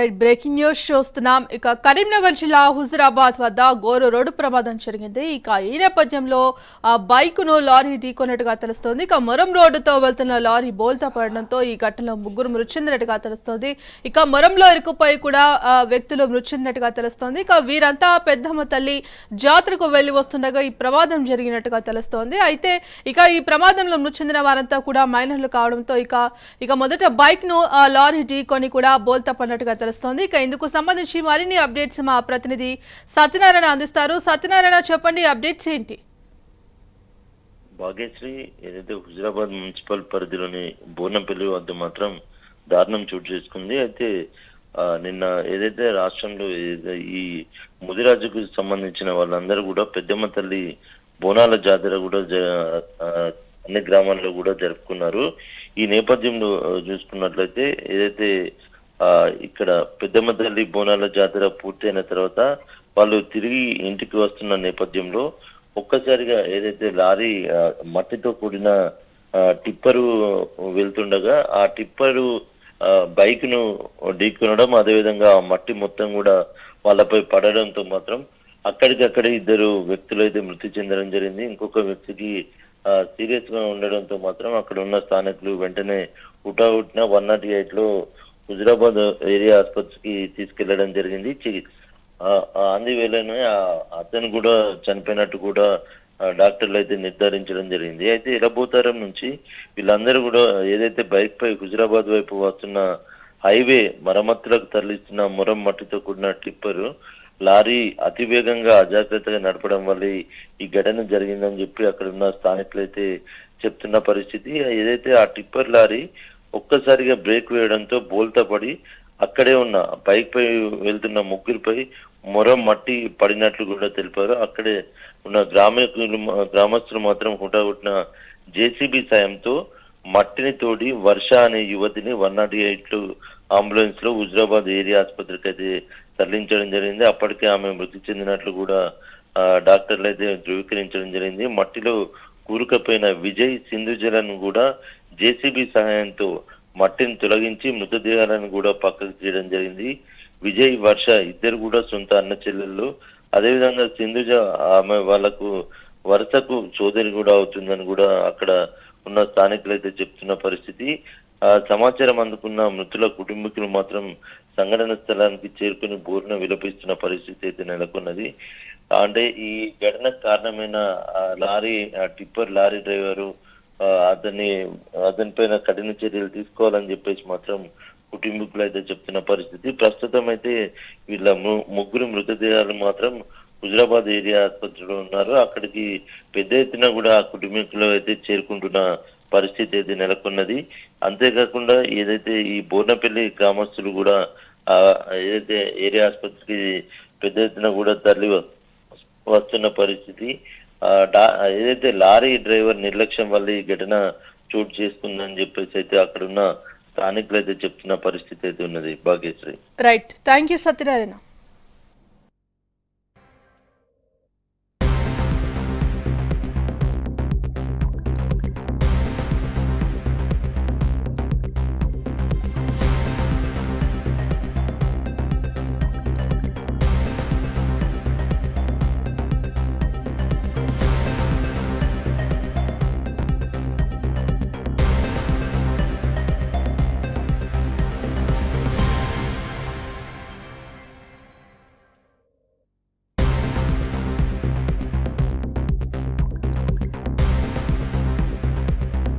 right breaking news చూస్తున్నాం ఇక కరీంనగర్ జిల్లా హుజురాబాద్ వద్ద ఘోర రోడ్డు ప్రమాదం జరిగింది ఇక ఈ నేపథ్యంలో ఆ బైకును లారీ ఢీకొన్నట్టుగా తెలుస్తోంది ఇక మొరం రోడ్డుతో వెళ్తున్న లారీ బోల్తా పడడంతో ఈ ఘటనలో ముగ్గురు మృతి చెందినట్టుగా తెలుస్తోంది ఇక మొరంలో ఇరుక్కుపోయి కూడా ఆ, వ్యక్తులు మృతి చెందినట్టుగా తెలుస్తోంది ఇక వీరంతా పెద్దమ్మ తల్లి జాతరకు వెళ్లి వస్తుండగా ఈ ప్రమాదం జరిగినట్టుగా తెలుస్తోంది అయితే ఇక ఈ ప్రమాదంలో మృతి చెందిన వారంతా కూడా మైనర్లు కావడంతో ఇక ఇక మొదట బైక్ ను ఆ, లారీ ఢీకొని కూడా బోల్తా పడినట్టుగా తెలుస్తోంది ఇక ఇందుకు సంబంధించి మరిన్ని అప్డేట్స్ మా ప్రతినిధి సత్యనారాయణ అందిస్తారు సత్యనారాయణ చెప్పండి అప్డేట్స్ ఏంటి భాగ్యశ్రీ ఏదైతే హుజరాబాద్ మున్సిపల్ పరిధిలోని బోర్నపల్లి వద్ద మాత్రం దారుణం చోటు చేసుకుంది అయితే ఆ, నిన్న ఏదైతే రాష్ట్రంలో ఏదైతే ఈ ముదిరాజుకు సంబంధించిన వాళ్ళందరూ కూడా పెద్దమ్మ తల్లి బోనాల జాతర కూడా జ- ఆ, అన్ని గ్రామాల్లో కూడా జరుపుకున్నారు ఈ నేపథ్యంలో ఆ, చూసుకున్నట్లయితే ఏదైతే ఆ ఇక్కడ పెద్దమ్మ తల్లి బోనాల జాతర పూర్తయిన తర్వాత వాళ్ళు తిరిగి ఇంటికి వస్తున్న నేపథ్యంలో ఒక్కసారిగా ఏదైతే లారీ ఆ, మట్టితో కూడిన ఆ, టిప్పరు వెళ్తుండగా ఆ టిప్పరు ఆ, బైక్ ను ఢీకొనడం అదేవిధంగా ఆ మట్టి మొత్తం కూడా వాళ్ళపై పడడంతో మాత్రం అక్కడికక్కడే ఇద్దరు వ్యక్తులు అయితే మృతి చెందడం జరిగింది ఇంకొక వ్యక్తికి సీరియస్ గా ఉండడంతో మాత్రం అక్కడ ఉన్న స్థానికులు వెంటనే హుటాహుటిన వన్ నాట్ ఎయిట్ లో హుజరాబాద్ ఏరియా ఆసుపత్రికి తీసుకెళ్లడం జరిగింది చి- ఆ- ఆ అంది వేళనే ఆ- అతను కూడా చనిపోయినట్టు కూడా ఆ, డాక్టర్లు అయితే నిర్ధారించడం జరిగింది అయితే ఇరబోతారం నుంచి వీళ్ళందరూ కూడా ఏదైతే బైక్ పై హుజరాబాద్ వైపు వస్తున్న హైవే మరమ్మతులకు తరలిస్తున్న మురం మట్టితో కూడిన టిప్పర్ లారీ అతి వేగంగా అజాగ్రత్తగా నడపడం వల్ల ఈ- ఈ ఘటన జరిగిందని చెప్పి అక్కడ ఉన్న స్థానికులు అయితే చెప్తున్న పరిస్థితి ఏదైతే ఆ టిప్పర్ లారీ ఒక్కసారిగా బ్రేక్ వేయడంతో బోల్తా పడి అక్కడే ఉన్న బైక్ పై వెళ్తున్న ముగ్గురిపై మొరం మట్టి పడినట్లు కూడా తెలిపారు అక్కడే ఉన్న గ్రామీకులు గ్రామస్తులు మాత్రం హుటాహుటిన జేసీబీ సాయంతో మట్టిని తోడి వర్ష అనే యువతిని వన్ నాట్ ఎయిట్ అంబులెన్స్ లో హుజరాబాద్ ఏరియా ఆసుపత్రికి అయితే తరలించడం జరిగింది అప్పటికే ఆమె మృతి చెందినట్లు కూడా ఆ, డాక్టర్లు అయితే ధృవీకరించడం జరిగింది మట్టిలో కూరుకపోయిన విజయ్ సింధుజలను కూడా జేసీబీ సహాయంతో మట్టిని తొలగించి మృతదేహాలను కూడా పక్కకు తీయడం జరిగింది విజయ్ వర్ష ఇద్దరు కూడా సొంత అన్న చెల్లెళ్ళు అదేవిధంగా సింధుజ ఆమె వాళ్ళకు వరుసకు సోదరి కూడా అవుతుందని కూడా అక్కడ ఉన్న స్థానికులు అయితే చెప్తున్న పరిస్థితి ఆ సమాచారం అందుకున్న మృతుల కుటుంబీకులు మాత్రం సంఘటన స్థలానికి చేరుకుని బోరున విలపిస్తున్న పరిస్థితి అయితే నెలకొన్నది అంటే ఈ ఘటనకు కారణమైన ఆ లారీ ఆ టిప్పర్ లారీ డ్రైవరు ఆ, అతన్ని అతని పైన కఠిన చర్యలు తీసుకోవాలని చెప్పేసి మాత్రం కుటుంబీకులు అయితే చెప్తున్న పరిస్థితి ప్రస్తుతం అయితే వీళ్ళ ము- ముగ్గురు మృతదేహాలు మాత్రం హుజరాబాద్ ఏరియా ఆసుపత్రిలో ఉన్నారు అక్కడికి పెద్ద ఎత్తున కూడా ఆ కుటుంబీకులు అయితే చేరుకుంటున్న పరిస్థితి అయితే నెలకొన్నది అంతేకాకుండా ఏదైతే ఈ బోర్నపల్లి గ్రామస్తులు కూడా ఆ ఏదైతే ఏరియా ఆసుపత్రికి పెద్ద ఎత్తున కూడా తరలి వ- వస్తున్న పరిస్థితి ఆ, డా- ఏదైతే లారీ డ్రైవర్ నిర్లక్ష్యం వల్ల ఈ ఘటన చోటు చేసుకుందని చెప్పేసి అయితే అక్కడ ఉన్న స్థానికులు అయితే చెప్తున్న పరిస్థితి అయితే ఉన్నది Bhagyashree right thank you Satyanarayana